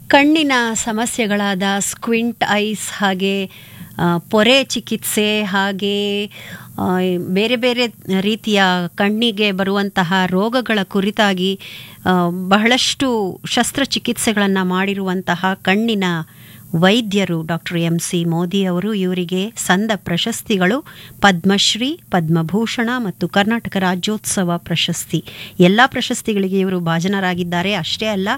ಕಣ್ಣಿನ ಸಮಸ್ಯೆಗಳಾದ squint ice ಹಾಗೆ ಆ, ಪೊರೆ ಚಿಕಿತ್ಸೆ ಹಾಗೆ ಆ, ಬೇರೆ ಬೇರೆ ರೀತಿಯ ಕಣ್ಣಿಗೆ ಬರುವಂತಹ ರೋಗಗಳ ಕುರಿತಾಗಿ ಆ, ಬಹಳಷ್ಟು ಶಸ್ತ್ರಚಿಕಿತ್ಸೆಗಳನ್ನು ಮಾಡಿರುವಂತಹ ಕಣ್ಣಿನ ವೈದ್ಯರು ಡಾಕ್ಟರ್ ಎಂ ಸಿ ಮೋದಿ ಅವರು ಇವರಿಗೆ ಸಂದ ಪ್ರಶಸ್ತಿಗಳು ಪದ್ಮಶ್ರೀ ಪದ್ಮಭೂಷಣ ಮತ್ತು ಕರ್ನಾಟಕ ರಾಜ್ಯೋತ್ಸವ ಪ್ರಶಸ್ತಿ ಎಲ್ಲ ಪ್ರಶಸ್ತಿಗಳಿಗೆ ಇವರು ಭಾಜನರಾಗಿದ್ದಾರೆ ಅಷ್ಟೇ ಅಲ್ಲ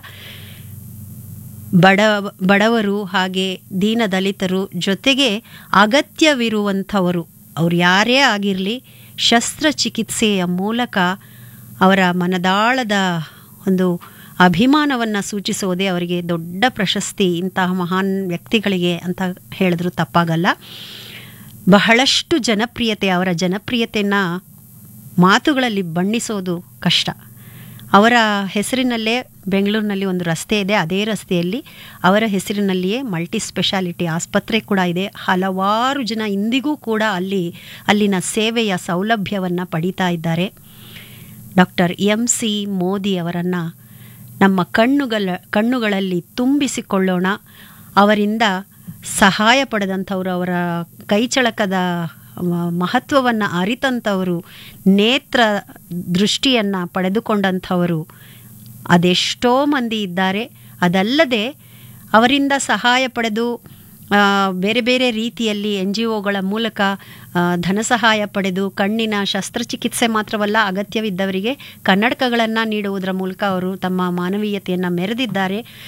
ಬಡ ಬಡವರು ಹಾಗೆ ದೀನದಲಿತರು ಜೊತೆಗೆ ಅಗತ್ಯವಿರುವಂಥವರು ಅವ್ರು ಯಾರೇ ಆಗಿರಲಿ ಶಸ್ತ್ರಚಿಕಿತ್ಸೆಯ ಮೂಲಕ ಅವರ ಮನದಾಳದ ಒಂದು ಅಭಿಮಾನವನ್ನು ಸೂಚಿಸೋದೇ ಅವರಿಗೆ ದೊಡ್ಡ ಪ್ರಶಸ್ತಿ ಇಂತಹ ಮಹಾನ್ ವ್ಯಕ್ತಿಗಳಿಗೆ ಅಂತ ಹೇಳಿದ್ರು ತಪ್ಪಾಗಲ್ಲ ಬಹಳಷ್ಟು ಜನಪ್ರಿಯತೆ ಅವರ ಜನಪ್ರಿಯತೆಯನ್ನು ಮಾತುಗಳಲ್ಲಿ ಬಣ್ಣಿಸೋದು ಕಷ್ಟ ಅವರ ಹೆಸರಿನಲ್ಲೇ ಬೆಂಗಳೂರಿನಲ್ಲಿ ಒಂದು ರಸ್ತೆ ಇದೆ ಅದೇ ರಸ್ತೆಯಲ್ಲಿ ಅವರ ಹೆಸರಿನಲ್ಲಿಯೇ ಮಲ್ಟಿ ಸ್ಪೆಷಾಲಿಟಿ ಆಸ್ಪತ್ರೆ ಕೂಡ ಇದೆ ಹಲವಾರು ಜನ ಇಂದಿಗೂ ಕೂಡ ಅಲ್ಲಿ ಅಲ್ಲಿನ ಸೇವೆಯ ಸೌಲಭ್ಯವನ್ನು ಪಡೀತಾ ಇದ್ದಾರೆ ಡಾಕ್ಟರ್ ಎಂ ಸಿ ಮೋದಿ ಅವರನ್ನು ನಮ್ಮ ಕಣ್ಣುಗಳ ಕಣ್ಣುಗಳಲ್ಲಿ ತುಂಬಿಸಿಕೊಳ್ಳೋಣ ಅವರಿಂದ ಸಹಾಯ ಪಡೆದಂಥವರು ಅವರ ಕೈಚಳಕದ ಮಹತ್ವವನ್ನು ಅರಿತಂಥವರು ನೇತ್ರ ದೃಷ್ಟಿಯನ್ನು ಪಡೆದುಕೊಂಡಂಥವರು ಅದೆಷ್ಟೋ ಮಂದಿ ಇದ್ದಾರೆ ಅದಲ್ಲದೆ ಅವರಿಂದ ಸಹಾಯ ಪಡೆದು ಆ, ಬೇರೆ ಬೇರೆ ರೀತಿಯಲ್ಲಿ ಎನ್ ಜಿ ಒಗಳ ಮೂಲಕ ಆ, ಧನ ಸಹಾಯ ಪಡೆದು ಕಣ್ಣಿನ ಶಸ್ತ್ರಚಿಕಿತ್ಸೆ ಮಾತ್ರವಲ್ಲ ಅಗತ್ಯವಿದ್ದವರಿಗೆ ಕನ್ನಡಕಗಳನ್ನು ನೀಡುವುದರ ಮೂಲಕ ಅವರು ತಮ್ಮ ಮಾನವೀಯತೆಯನ್ನು ಮೆರೆದಿದ್ದಾರೆ